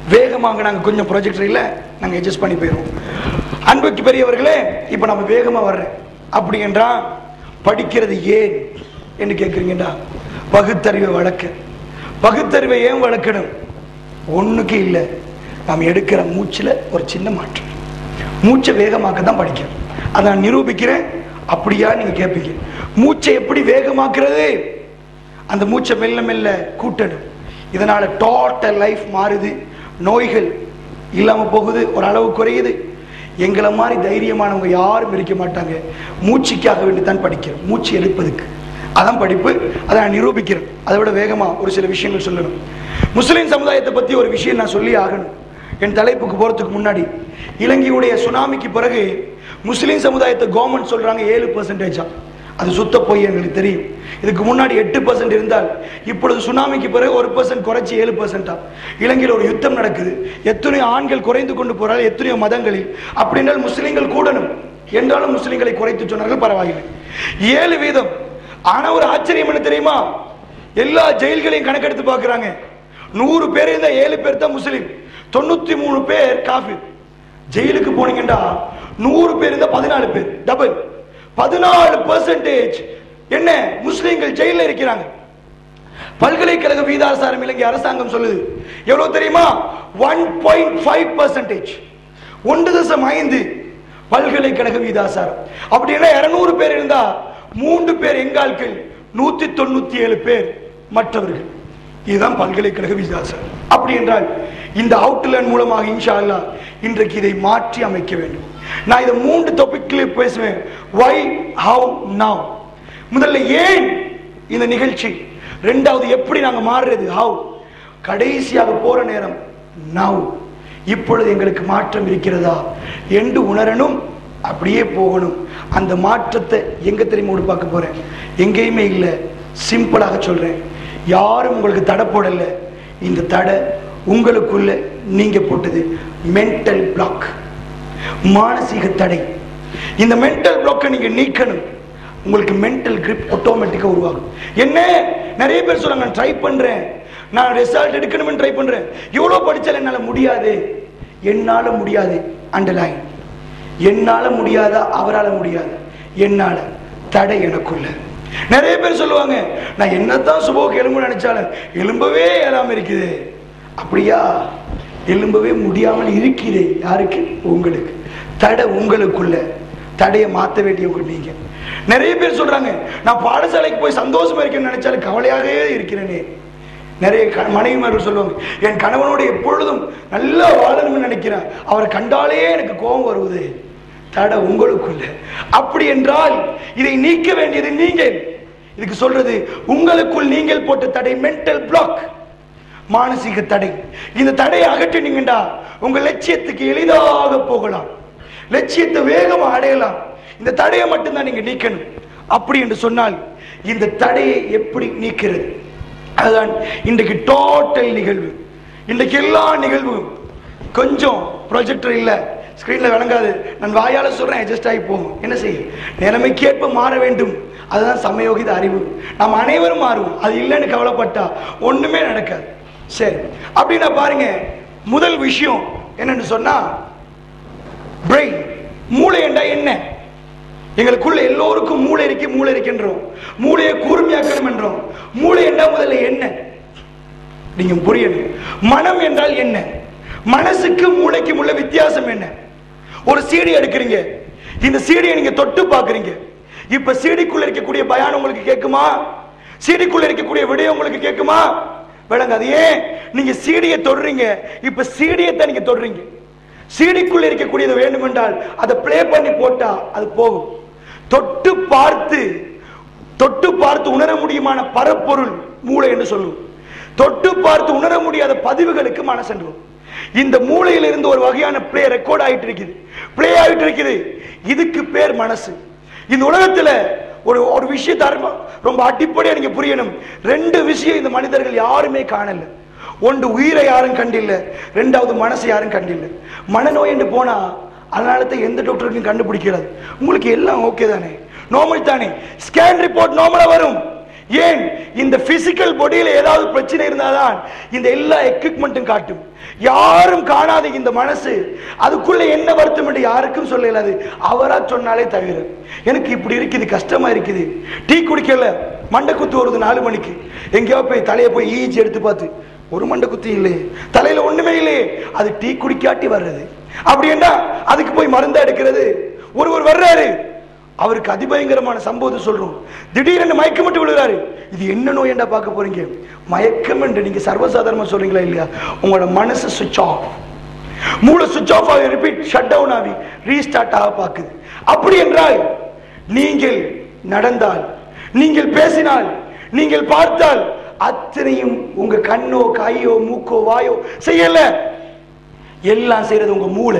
வேகமாக நாங்கள் கொஞ்சம் ப்ரொஜெக்டரில் நாங்கள் அட்ஜஸ்ட் பண்ணி போயிடுவோம் அன்புக்கு பெரியவர்களே இப்போ நம்ம வேகமாக வர்றேன் அப்படி என்றால் படிக்கிறது ஏன் என்று கேட்குறீங்கடா பகுத்தறிவை வளர்க்க பகுத்தறிவை ஏன் வளர்க்கணும் ஒண்ணுக்கு இல்லை நாம் எடுக்கிற மூச்சில் ஒரு சின்ன மாற்றம் மூச்சை வேகமாக்க தான் படிக்கிறேன் அதை நான் நிரூபிக்கிறேன் அப்படியா நீங்க கேட்பீங்க மூச்சை எப்படி வேகமாக்குறது அந்த மூச்சை மெல்ல மெல்ல கூட்டணும் இதனால டோட்டல் லைஃப் மாறுது நோய்கள் இல்லாம போகுது ஒரு அளவு குறையுது எங்களை மாதிரி தைரியமானவங்க யாரும் இருக்க மாட்டாங்க மூச்சுக்காக வேண்டி தான் படிக்கிறோம் மூச்சு எடுப்பதுக்கு அதான் படிப்பு அதை நான் நிரூபிக்கிறேன் அதை விட வேகமா ஒரு சில விஷயங்கள் சொல்லணும் முஸ்லிம் சமுதாயத்தை பத்தி ஒரு விஷயம் நான் சொல்லி ஆகணும் என் தலைப்புக்கு போறதுக்கு முன்னாடி இலங்கையுடைய சுனாமிக்கு பிறகு முஸ்லிம் சமுதாயத்தை கவர்மெண்ட் சொல்றாங்க ஏழு பர்சன்டேஜா அது சுத்த பொய் எங்களுக்கு தெரியும் இதுக்கு முன்னாடி எட்டு பர்சன்ட் இருந்தால் இப்பொழுது சுனாமிக்கு பிறகு ஒரு பர்சன்ட் குறைச்சி ஏழு பர்சன்டா இலங்கையில் ஒரு யுத்தம் நடக்குது எத்தனையோ ஆண்கள் குறைந்து கொண்டு போறால் எத்தனையோ மதங்களில் அப்படின்னால் முஸ்லிம்கள் கூடணும் என்றாலும் முஸ்லிம்களை குறைத்து சொன்னார்கள் பரவாயில்லை ஏழு வீதம் ஆனா ஒரு ஆச்சரியம் என்ன தெரியுமா எல்லா ஜெயில்களையும் கணக்கெடுத்து பார்க்கறாங்க நூறு பேர் இருந்தா ஏழு பேர் தான் முஸ்லிம் தொண்ணூத்தி மூணு பேர் காஃபிர் ஜெயிலுக்கு போனீங்கடா நூறு பேர் இருந்தா பதினாலு பேர் டபுள் பதினாலு பெர்சன்டேஜ் என்ன முஸ்லிம்கள் ஜெயில இருக்கிறாங்க பல்கலைக்கழக வீதாசாரம் இலங்கை அரசாங்கம் சொல்லுது எவ்வளவு தெரியுமா ஒன் பாயிண்ட் ஃபைவ் பர்சன்டேஜ் ஒன்று தசம் ஐந்து பல்கலைக்கழக வீதாசாரம் அப்படின்னா இருநூறு பேர் இருந்தா மூன்று பேர் எங்கால்கள் நூத்தி தொண்ணூத்தி ஏழு பேர் மற்றவர்கள் இதுதான் பல்கலைக்கழக விசாசம் அப்படி என்றால் இந்த அவுட்லைன் மூலமாக இன்ஷா அல்லாஹ் இன்றைக்கு இதை மாற்றி அமைக்க வேண்டும் நான் இதை மூன்று டாபிக்ல பேசுவேன் வை ஹவு நவ் முதல்ல ஏன் இந்த நிகழ்ச்சி ரெண்டாவது எப்படி நாங்க மாறுறது ஹவு கடைசியாக போற நேரம் நவ் இப்பொழுது எங்களுக்கு மாற்றம் இருக்கிறதா என்று உணரணும் அப்படியே போகணும் அந்த மாற்றத்தை எங்க தெரியுமா கூட பார்க்க போறேன் எங்கேயுமே இல்லை சிம்பிளாக சொல்றேன் யாரும் உங்களுக்கு தடை போடல இந்த தடை உங்களுக்குள்ள நீங்க போட்டது மென்டல் பிளாக் மானசீக தடை இந்த மென்டல் பிளாக்கை நீங்க நீக்கணும் உங்களுக்கு மென்டல் grip ஆட்டோமேட்டிக்கா உருவாகும் என்ன நிறைய பேர் சொல்றாங்க நான் ட்ரை பண்றேன் நான் ரிசல்ட் எடுக்கணும்னு ட்ரை பண்றேன் இவ்வளவு படிச்சாலும் என்னால முடியாது என்னால முடியாது அண்டர்லைன் என்னால முடியாதா அவரால முடியாது என்னால தடை எனக்குள்ள நிறைய பேர் சொல்லுவாங்க நான் என்னத்தான் சுபோக்கு எலும்பு நினைச்சாலும் எலும்பவே இயலாம இருக்குது அப்படியா எலும்பவே முடியாமல் இருக்கிறே யாருக்கு உங்களுக்கு தடை உங்களுக்குள்ள தடையை மாத்த வேண்டியவங்க நீங்க நிறைய பேர் சொல்றாங்க நான் பாடசாலைக்கு போய் சந்தோஷமா இருக்கேன்னு நினைச்சாலும் கவலையாகவே இருக்கிறேனே நிறைய க- மனைவிமார்கள் சொல்லுவாங்க என் கணவனோட எப்பொழுதும் நல்லா வாழணும்னு நினைக்கிறேன் அவரை கண்டாலே எனக்கு கோபம் வருவது தடை உங்களுக்குள்ள அப்படி என்றால் இதை நீக்க வேண்டியது நீங்கள் இதுக்கு சொல்றது உங்களுக்குள் நீங்கள் போட்ட தடை மென்டல் பிளாக் மானசீக தடை இந்த தடையை அகற்றினீங்கடா உங்க லட்சியத்துக்கு எளிதாக போகலாம் லட்சியத்தை வேகமா அடையலாம் இந்த தடையை மட்டும்தான் நீங்க நீக்கணும் அப்படி என்று சொன்னால் இந்த தடையை எப்படி நீக்கிறது அதுதான் இன்றைக்கு டோட்டல் நிகழ்வு இன்றைக்கு எல்லா நிகழ்வும் கொஞ்சம் ப்ரொஜெக்டர் இல்ல ஸ்கிரீன்ல விளங்காது நான் வாயால சொல்றேன் அட்ஜஸ்ட் ஆகி போகும் என்ன செய்ய நிலைமைக்கேற்ப மாற வேண்டும் அதுதான் சமயோகித அறிவு நாம் அனைவரும் மாறுவோம் அது இல்லைன்னு கவலைப்பட்டா ஒண்ணுமே நடக்காது சரி அப்படின்னா பாருங்க முதல் விஷயம் என்னன்னு சொன்னா பிரெயின் மூளை என்றா என்ன எங்களுக்குள்ள எல்லோருக்கும் மூளை இருக்கு மூளை இருக்கின்றோம் மூளையை கூர்மையாக்கணும் என்றோம் மூளை என்றால் முதல்ல என்ன நீங்க புரியணும் மனம் என்றால் என்ன மனசுக்கு மூளைக்கும் உள்ள வித்தியாசம் என்ன ஒரு சீடி எடுக்கிறீங்க இந்த சீடியை நீங்க தொட்டு பார்க்கறீங்க இப்ப சீடிக்குள்ள இருக்கக்கூடிய பயான் உங்களுக்கு கேட்குமா சீடிக்குள்ள இருக்கக்கூடிய விடயம் உங்களுக்கு கேட்குமா விளங்காது ஏன் நீங்க சீடியை தொடுறீங்க இப்ப சீடியத்தை நீங்க தொடுறீங்க சீடிக்குள்ள இருக்கக்கூடியது வேண்டுமென்றால் அதை ப்ளே பண்ணி போட்டா அது போகும் தொட்டு பார்த்து தொட்டு பார்த்து உணர முடியுமான பரப்பொருள் மூளை என்று சொல்லுவோம் தொட்டு பார்த்து உணர முடியாத பதிவுகளுக்கு மனசென்றுவோம் இந்த மூளையில இருந்து ஒரு வகையான பிளே ரெக்கார்ட் ஆயிட்டு இருக்குது பிளே ஆயிட்டு இருக்குது இதுக்கு பேர் மனசு இந்த உலகத்துல ஒரு ஒரு விஷயத்தை அரும- ரொம்ப அடிப்படையா நீங்க புரியணும் ரெண்டு விஷயம் இந்த மனிதர்கள் யாருமே காணல ஒன்று உயிரை யாரும் கண்டில்ல ரெண்டாவது மனசை யாரும் கண்டில்ல மனநோய் என்று போனா அதனால தான் எந்த டாக்டருக்கும் கண்டுபிடிக்கிறது உங்களுக்கு எல்லாம் ஓகே தானே நார்மல் தானே ஸ்கேன் ரிப்போர்ட் நார்மலா வரும் ஏன் இந்த பிசிக்கல் பாடியில ஏதாவது பிரச்சனை இருந்தாதான் இந்த எல்லா எக்யூப்மெண்ட்டும் காட்டும் யாரும் காணாத இந்த மனசு அதுக்குள்ள என்ன வருத்தம் என்று யாருக்கும் சொல்ல இயலாது அவரா சொன்னாலே தவிர எனக்கு இப்படி இருக்குது கஷ்டமா இருக்குது டீ குடிக்கல மண்டை குத்து வருது நாலு மணிக்கு எங்கேயோ போய் தலையை போய் ஈச்சி எடுத்து பார்த்து ஒரு மண்டை குத்தி இல்லையே தலையில ஒண்ணுமே இல்லையே அது டீ குடிக்காட்டி வர்றது அப்படி என்ன அதுக்கு போய் மருந்தா எடுக்கிறது ஒருவர் வர்றாரு அவருக்கு அதிபயங்கரமான சம்பவத்தை சொல்றோம் திடீரென்று மயக்கம் மட்டும் விழுகிறாரு இது என்ன நோய் என்ன பார்க்க போறீங்க மயக்கம் என்று நீங்க சர்வசாதாரணமா சொல்றீங்களா இல்லையா உங்களோட மனசு சுவிட்ச் ஆஃப் மூளை சுவிட்ச் ஆஃப் ஆகி ரிப்பீட் ஷட் டவுன் ஆகி ரீஸ்டார்ட் ஆக பார்க்குது அப்படி என்றால் நீங்கள் நடந்தால் நீங்கள் பேசினால் நீங்கள் பார்த்தால் அத்தனையும் உங்க கண்ணோ கையோ மூக்கோ வாயோ செய்யல எல்லாம் செய்யறது உங்க மூளை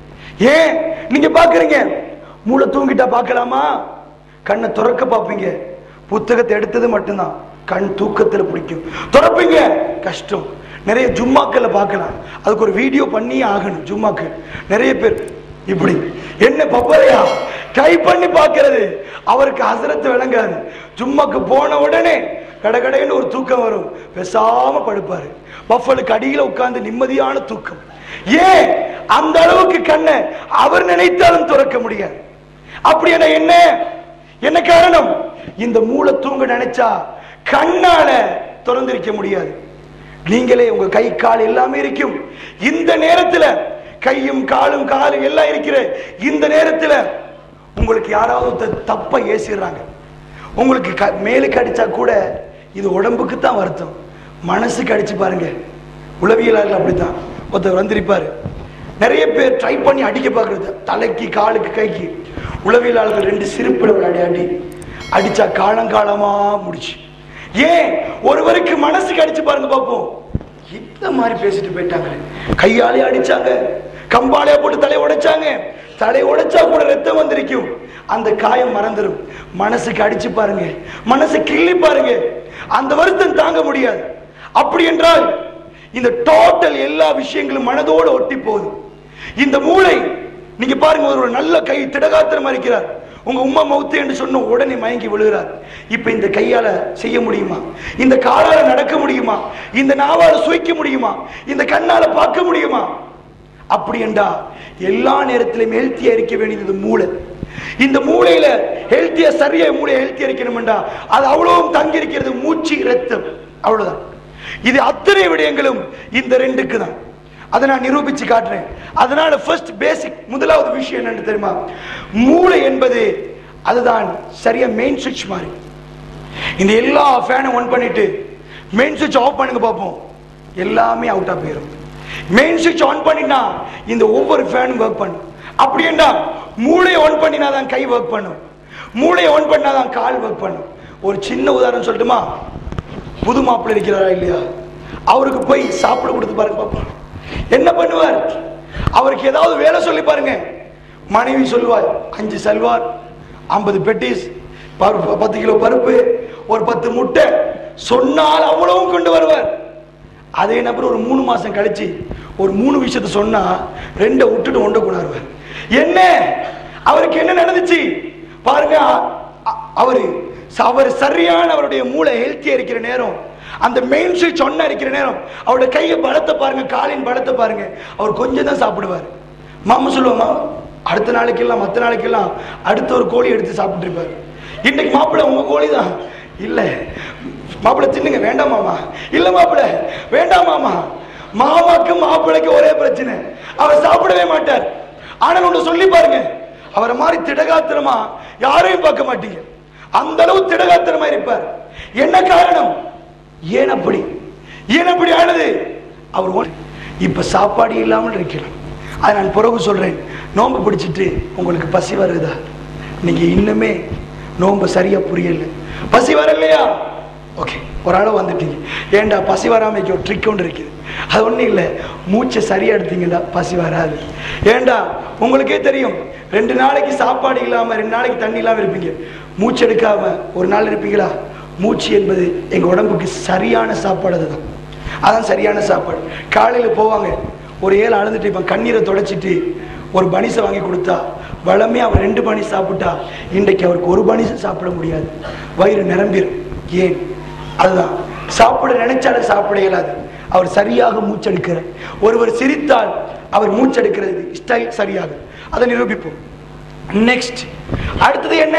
ஏன் நீங்க பாக்குறீங்க மூளை தூங்கிட்டா பார்க்கலாமா கண்ணை துறக்க பார்ப்பீங்க புத்தகத்தை எடுத்தது மட்டும்தான் கண் தூக்கத்துல பிடிக்கும் துறப்பீங்க கஷ்டம் நிறைய ஜும்மாக்களை பார்க்கலாம் அதுக்கு ஒரு வீடியோ பண்ணி ஆகணும் ஜும்மாக்கு நிறைய பேர் இப்படி என்ன பப்பரையா கை பண்ணி பார்க்கிறது அவருக்கு ஹசரத்து விளங்காது ஜும்மாக்கு போன உடனே கடகடைன்னு ஒரு தூக்கம் வரும் பேசாம படுப்பாரு பஃபலுக்கு அடியில உட்கார்ந்து நிம்மதியான தூக்கம் ஏன் அந்த அளவுக்கு கண்ணை அவர் நினைத்தாலும் துறக்க முடியாது அப்படி என்ன என்ன என்ன காரணம் இந்த மூளை தூங்க நினைச்சா கண்ணால திறந்திருக்க முடியாது நீங்களே உங்க கை கால் எல்லாமே இருக்கும் இந்த நேரத்துல கையும் காலும் காலும் எல்லாம் இருக்கிற இந்த நேரத்துல உங்களுக்கு யாராவது ஒருத்தர் தப்பா ஏசிடுறாங்க உங்களுக்கு க- மேலுக்கு அடிச்சா கூட இது உடம்புக்கு தான் வருத்தம் மனசுக்கு அடிச்சு பாருங்க உளவியலாளர்கள் அப்படித்தான் ஒருத்தர் வந்திருப்பாரு நிறைய பேர் ட்ரை பண்ணி அடிக்க பார்க்கறது தலைக்கு காலுக்கு கைக்கு உளவியலாளர்கள் ரெண்டு சிரிப்பிட விளையாடி அடி அடிச்சா காலங்காலமா முடிச்சு ஏன் ஒருவருக்கு மனசுக்கு அடிச்சு பாருங்க பார்ப்போம் இந்த மாதிரி பேசிட்டு போயிட்டாங்களே கையாலே அடிச்சாங்க கம்பாலையா போட்டு தலையை உடைச்சாங்க தலை உடைச்சா கூட ரத்தம் வந்திருக்கும் அந்த காயம் மறந்துடும் மனசுக்கு அடிச்சு பாருங்க மனசு கிள்ளி பாருங்க அந்த வருத்தம் தாங்க முடியாது அப்படி என்றால் இந்த டோட்டல் எல்லா விஷயங்களும் மனதோடு ஒட்டி போகுது இந்த மூளை நீங்க பாருங்க ஒரு நல்ல கை திடகாத்திரமா இருக்கிறார் உங்க உம்மா மௌத்து என்று சொன்ன உடனே மயங்கி விழுகிறார் இப்ப இந்த கையால செய்ய முடியுமா இந்த காலால நடக்க முடியுமா இந்த நாவால சுவைக்க முடியுமா இந்த கண்ணால பார்க்க முடியுமா அப்படி என்றா எல்லா நேரத்திலும் ஹெல்த்தியா இருக்க வேண்டியது மூளை இந்த மூளையில ஹெல்த்தியா சரியா மூளை ஹெல்த்தியா இருக்கணும்டா அது அவ்வளவும் தங்கி இருக்கிறது மூச்சு ரத்தம் அவ்வளவுதான் இது அத்தனை விடயங்களும் இந்த ரெண்டுக்கு தான் அதை நான் நிரூபிச்சு காட்டுறேன் அதனால ஃபர்ஸ்ட் பேசிக் முதலாவது விஷயம் என்னன்னு தெரியுமா மூளை என்பது அதுதான் சரியா மெயின் சுவிட்ச் மாதிரி இந்த எல்லா ஃபேனும் ஒன் பண்ணிட்டு மெயின் சுவிட்ச் ஆஃப் பண்ணுங்க பார்ப்போம் எல்லாமே அவுட்டா போயிடும் மெயின் சுவிட்ச் ஆன் பண்ணினா இந்த ஒவ்வொரு ஃபேனும் ஒர்க் பண்ணும் அப்படின்னா மூளையை ஆன் பண்ணினா தான் கை ஒர்க் பண்ணும் மூளையை ஆன் பண்ணா தான் கால் ஒர்க் பண்ணும் ஒரு சின்ன உதாரணம் சொல்லட்டுமா புது மாப்பிள்ளை இருக்கிறாரா இல்லையா அவருக்கு போய் சாப்பிட கொடுத்து பாருங்க பாப்போம் என்ன பண்ணுவார் அவருக்கு ஏதாவது வேலை சொல்லி பாருங்க மனைவி சொல்லுவார் அஞ்சு சல்வார் ஐம்பது பெட்டிஸ் பருப்பு பத்து கிலோ பருப்பு ஒரு பத்து முட்டை சொன்னால் அவ்வளவும் கொண்டு வருவார் அதே நபர் ஒரு மூணு மாசம் கழிச்சு ஒரு மூணு விஷயத்த சொன்னா ரெண்டை விட்டுட்டு ஒன்றை கொண்டாடுவார் என்ன அவருக்கு என்ன நடந்துச்சு பாருங்க அ- அ- அவரு ச- அவர் சரியான அவருடைய மூளை ஹெல்த்தியா இருக்கிற நேரம் அந்த மெயின் சுவிட்ச் ஒன்னா இருக்கிற நேரம் அவருடைய கையை பலத்தை பாருங்க காலின் பலத்தை பாருங்க அவர் கொஞ்சம் தான் சாப்பிடுவார் மாமா சொல்லுவாமா அடுத்த நாளைக்கெல்லாம் மற்ற நாளைக்கெல்லாம் அடுத்த ஒரு கோழி எடுத்து சாப்பிட்டு இருப்பார் இன்னைக்கு மாப்பிள்ளை உங்க கோழி தான் இல்ல மாப்பிள்ளை தின்னுங்க வேண்டாம் மாமா இல்ல மாப்பிள்ளை வேண்டாம் மாமா மாமாக்கும் மாப்பிள்ளைக்கு ஒரே பிரச்சனை அவர் சாப்பிடவே மாட்டார் ஆனால் ஒன்று சொல்லி பாருங்க அவரை மாதிரி திடகாத்திரமா யாரையும் பார்க்க மாட்டீங்க அந்த அளவு திடகாத்திரமா இருப்பார் என்ன காரணம் ஏன் அப்படி ஏன் அப்படி ஆனது அவர் ஒ- இப்ப சாப்பாடு இல்லாமல் இருக்கிறோம் அதை நான் பிறகு சொல்றேன் நோன்பு பிடிச்சிட்டு உங்களுக்கு பசி வருதா நீங்க இன்னுமே நோன்பு சரியா புரியல பசி வரலையா ஓகே ஒரு அளவு வந்துட்டீங்க ஏன்டா பசி வராமைக்கு ஒரு ட்ரிக் ஒன்று இருக்குது அது ஒன்றும் இல்லை மூச்சை சரியா எடுத்தீங்கடா பசி வராது ஏன்டா உங்களுக்கே தெரியும் ரெண்டு நாளைக்கு சாப்பாடு இல்லாம ரெண்டு நாளைக்கு தண்ணி இல்லாம இருப்பீங்க மூச்சு எடுக்காம ஒரு நாள் இருப்பீங்களா மூச்சு என்பது எங்க உடம்புக்கு சரியான சாப்பாடு அதுதான் அதான் சரியான சாப்பாடு காலையில போவாங்க ஒரு ஏழு அழுதுட்டு இப்போ கண்ணீரை தொடச்சிட்டு ஒரு பனிசை வாங்கி கொடுத்தா வளமே அவர் ரெண்டு பனி சாப்பிட்டா இன்றைக்கு அவருக்கு ஒரு பனிசை சாப்பிட முடியாது வயிறு நிரம்பிடும் ஏன் அதுதான் சாப்பிட நினைச்சாலும் சாப்பிட இயலாது அவர் சரியாக மூச்செடுக்கிறார் ஒருவர் சிரித்தால் அவர் மூச்செடுக்கிறது ஸ்டைல் சரியாக அதை நிரூபிப்போம் நெக்ஸ்ட் அடுத்தது என்ன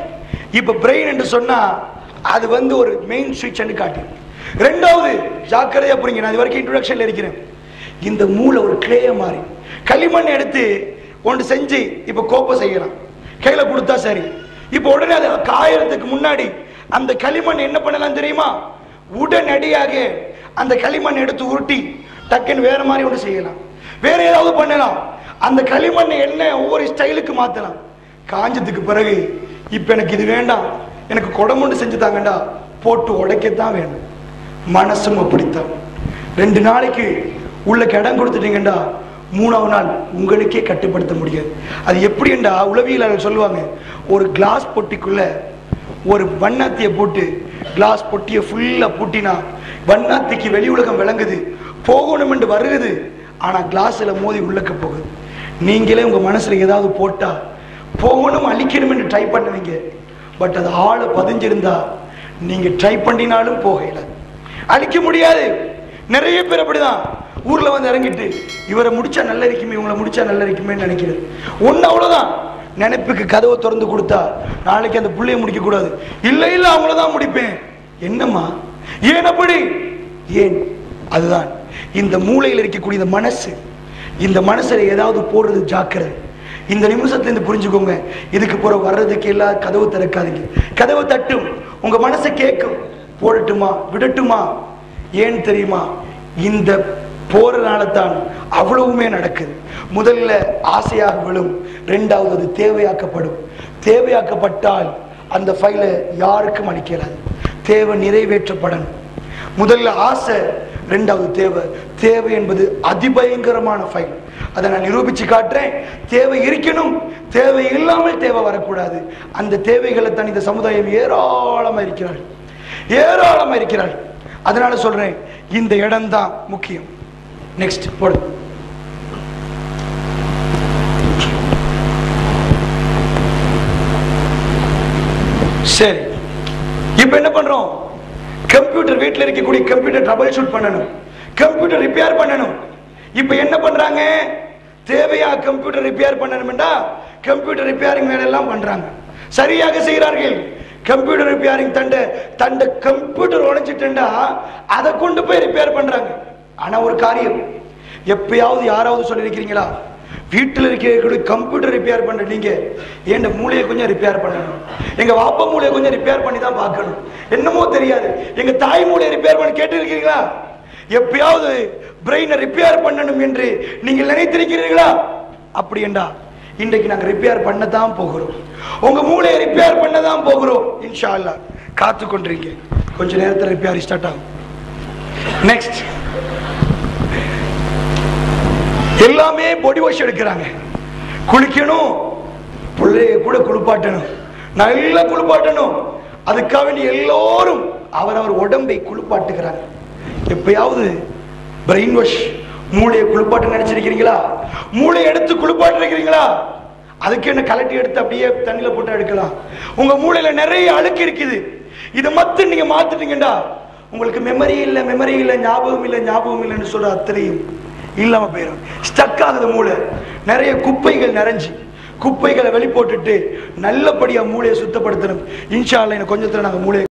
இப்ப பிரெயின் என்று சொன்னா அது வந்து ஒரு மெயின் சுவிட்ச் காட்டி ரெண்டாவது ஜாக்கிரதையா புரியுங்க நான் இது வரைக்கும் இன்ட்ரோடக்ஷன்ல இருக்கிறேன் இந்த மூளை ஒரு கிளேய மாதிரி களிமண் எடுத்து ஒன்று செஞ்சு இப்ப கோப்பை செய்யலாம் கையில கொடுத்தா சரி இப்ப உடனே அது காயறதுக்கு முன்னாடி அந்த களிமண் என்ன பண்ணலாம் தெரியுமா உடனடியாக அந்த களிமண் எடுத்து உருட்டி டக்குன்னு வேற மாதிரி ஒன்று செய்யலாம் வேற ஏதாவது பண்ணலாம் அந்த களிமண்ணை என்ன ஒவ்வொரு ஸ்டைலுக்கு மாத்தலாம் காஞ்சதுக்கு பிறகு இப்ப எனக்கு இது வேண்டாம் எனக்கு குடமுண்டு செஞ்சு தாங்கண்டா போட்டு உடைக்கத்தான் வேணும் மனசும் அப்படித்தான் ரெண்டு நாளைக்கு உள்ள இடம் கொடுத்துட்டீங்கடா மூணாவது நாள் உங்களுக்கே கட்டுப்படுத்த முடியாது அது எப்படிண்டா உளவியலாளர் சொல்லுவாங்க ஒரு கிளாஸ் பொட்டிக்குள்ள ஒரு வண்ணாத்தியை போட்டு கிளாஸ் பொட்டியை ஃபுல்லாக பூட்டினா வண்ணாத்திக்கு வெளி உலகம் விளங்குது போகணும் என்று வருகுது ஆனா கிளாஸ்ல மோதி உள்ளக்க போகுது நீங்களே உங்க மனசுல ஏதாவது போட்டா போகணும் அழிக்கணும் என்று ட்ரை பண்ணுவீங்க பட் அது ஆளை பதிஞ்சிருந்தா நீங்க ட்ரை பண்ணினாலும் போகல அழிக்க முடியாது நிறைய பேர் அப்படிதான் ஊர்ல வந்து இறங்கிட்டு இவரை முடிச்சா நல்லா இருக்குமே இவங்களை முடிச்சா நல்லா இருக்குமே நினைக்கிறது ஒண்ணு அவ்வளவுதான் நினைப்புக்கு கதவை திறந்து கொடுத்தா நாளைக்கு அந்த புள்ளைய முடிக்க கூடாது இல்ல இல்ல அவங்கள தான் முடிப்பேன் என்னம்மா ஏன் அப்படி ஏன் அதுதான் இந்த மூளையில் இருக்கக்கூடிய இந்த மனசு இந்த மனசுல ஏதாவது போடுறது ஜாக்கிரதை இந்த நிமிஷத்துல இருந்து புரிஞ்சுக்கோங்க இதுக்கு போற வர்றதுக்கு எல்லாம் கதவு திறக்காதீங்க கதவு தட்டும் உங்க மனசை கேட்கும் போடட்டுமா விடட்டுமா ஏன் தெரியுமா இந்த போறனால தான் அவ்வளவுமே நடக்குது முதல்ல ஆசையாக விழும் ரெண்டாவது அது தேவையாக்கப்படும் தேவையாக்கப்பட்டால் அந்த ஃபைலை யாருக்கும் அளிக்கலாது தேவை நிறைவேற்றப்படணும் முதல்ல ஆசை ரெண்டாவது தேவை தேவை என்பது அதிபயங்கரமான ஃபைல் அதை நான் நிரூபிச்சு காட்டுறேன் தேவை இருக்கணும் தேவை இல்லாமல் தேவை வரக்கூடாது அந்த தேவைகளை தான் இந்த சமுதாயம் ஏராளமா இருக்கிறார்கள் ஏராளமா இருக்கிறார்கள் அதனால சொல்றேன் இந்த இடம் தான் முக்கியம் நெக்ஸ்ட் போடு சரி இப்போ என்ன பண்றோம் கம்ப்யூட்டர் வீட்டில் இருக்கக்கூடிய கம்ப்யூட்டர் ட்ரபிள் ஷூட் பண்ணணும் கம்ப்யூட்டர் ரிப்பேர் பண்ணணும் இப்போ என்ன பண்றாங்க தேவையா கம்ப்யூட்டர் ரிப்பேர் பண்ணணும்டா கம்ப்யூட்டர் ரிப்பேரிங் வேலை எல்லாம் பண்றாங்க சரியாக செய்கிறார்கள் கம்ப்யூட்டர் ரிப்பேரிங் தண்ட தண்ட கம்ப்யூட்டர் உடைச்சிட்டுண்டா அதை கொண்டு போய் ரிப்பேர் பண்றாங்க ஆனா ஒரு காரியம் எப்பயாவது யாராவது சொல்லியிருக்கிறீங்களா வீட்டில் இருக்கக்கூடிய கம்ப்யூட்டர் ரிப்பேர் பண்ற நீங்க என் மூளையை கொஞ்சம் ரிப்பேர் பண்ணணும் எங்க வாப்பா மூளையை கொஞ்சம் ரிப்பேர் பண்ணி தான் பார்க்கணும் என்னமோ தெரியாது எங்க தாய் மூளையை ரிப்பேர் பண்ணி கேட்டு இருக்கீங்களா எப்பயாவது பிரெயினை ரிப்பேர் பண்ணணும் என்று நீங்கள் நினைத்திருக்கிறீர்களா அப்படி என்றா இன்றைக்கு நாங்க ரிப்பேர் பண்ண தான் போகிறோம் உங்க மூளையை ரிப்பேர் பண்ண தான் போகிறோம் இன்ஷா அல்லா காத்து கொண்டிருங்க கொஞ்ச நேரத்தில் ரிப்பேர் ஸ்டார்ட் ஆகும் நெக்ஸ்ட் எல்லாமே பொடி வாஷ் எடுக்கிறாங்க குளிக்கணும் பிள்ளைய கூட குளிப்பாட்டணும் நல்லா குளிப்பாட்டணும் அதுக்காக வேண்டி எல்லோரும் அவரவர் உடம்பை குளிப்பாட்டுகிறாங்க எப்பயாவது பிரெயின் வாஷ் மூளையை குளிப்பாட்ட நினைச்சிருக்கிறீங்களா மூளையை எடுத்து குளிப்பாட்டு இருக்கிறீங்களா அதுக்கு என்ன கலட்டி எடுத்து அப்படியே தண்ணியில போட்டு எடுக்கலாம் உங்க மூளையில நிறைய அழுக்கு இருக்குது இதை மட்டும் நீங்க மாத்திட்டீங்கடா உங்களுக்கு மெமரி இல்லை மெமரி இல்லை ஞாபகம் இல்லை ஞாபகம் இல்லைன்னு சொல்ற அத்தனையும் இல்லாம போயிடும் ஸ்டக் ஆகுது மூளை நிறைய குப்பைகள் நிறைஞ்சு குப்பைகளை வெளி போட்டுட்டு நல்லபடியா மூளையை சுத்தப்படுத்தணும் இன்ஷா அல்லாஹ் இன்னும் கொஞ்சத்துல நாங்க மூளையை